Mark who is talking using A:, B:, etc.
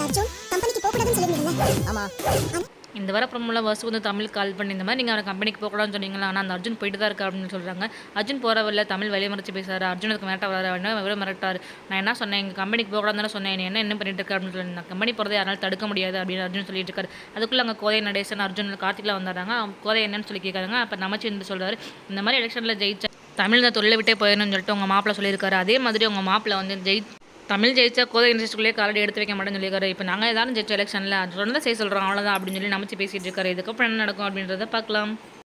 A: அர்ஜுன் கம்பெனிக்கு போக கூடாதுன்னு சொல்லிருந்தீங்கல்ல ஆமா
B: இந்த வர ப்ரமோல வசு வந்து தமிழ் கால் பண்ணி இந்த மாதிரி நீங்கள் அவரை கம்பெனிக்கு போகக்கூடாதுன்னு சொன்னீங்களா ஆனால் அந்த அர்ஜுன் போயிட்டு தான் இருக்கா அப்படின்னு சொல்கிறாங்க அர்ஜுன் போகிறவரில் தமிழ் வெளியே மறைச்சு பேசுறாரு அர்ஜுனுக்கு மிரட்ட வர வேண்டாம் இவரை மிரட்டாரு நான் என்ன சொன்னேன் எங்கள் கம்பெனிக்கு போகக்கூடாதுன்னு தானே சொன்னேன் நீ என்ன என்ன பண்ணிட்டு இருக்க அப்படின்னு சொல்லி நான் கம்பெனி போகிறத யாராலும் தடுக்க முடியாது அப்படின்னு அர்ஜுன் சொல்லிட்டு இருக்காரு அதுக்குள்ளே அங்கே கோதை நடேசன் அர்ஜுன் கார்த்திக்லாம் வந்துடுறாங்க அவங்க கோதை என்னன்னு சொல்லி கேட்குறாங்க அப்போ நமச்சி வந்து சொல்றாரு இந்த மாதிரி எலெக்ஷனில் ஜெயிச்ச தமிழ் தான் தொழிலை விட்டே போயிடணும்னு சொல்லிட்டு உங்கள் மாப்பிள்ள சொல்லியிருக்காரு அதே மாதிரி உங்கள் மாப்பிள்ள வந்து ஜெயி தமிழ் ஜெயிச்சா கோதை இண்டஸ்ட்ரிக்குள்ளே காலடி எடுத்து வைக்க மாட்டேன்னு சொல்லியிருக்காரு இப்போ நாங்கள் ஏதாவது ஜெயிச்ச எலெக்ஷனில் அது சொன்னதை செய்ய சொல்கிறோம் அவ்வளோதான் அப்படின்னு சொல்லி நமச்சு பேசிகிட்டு இருக்காரு இதுக்கப்புறம் என்ன நடக்கும் அப்படின்றத பார்க்கலாம்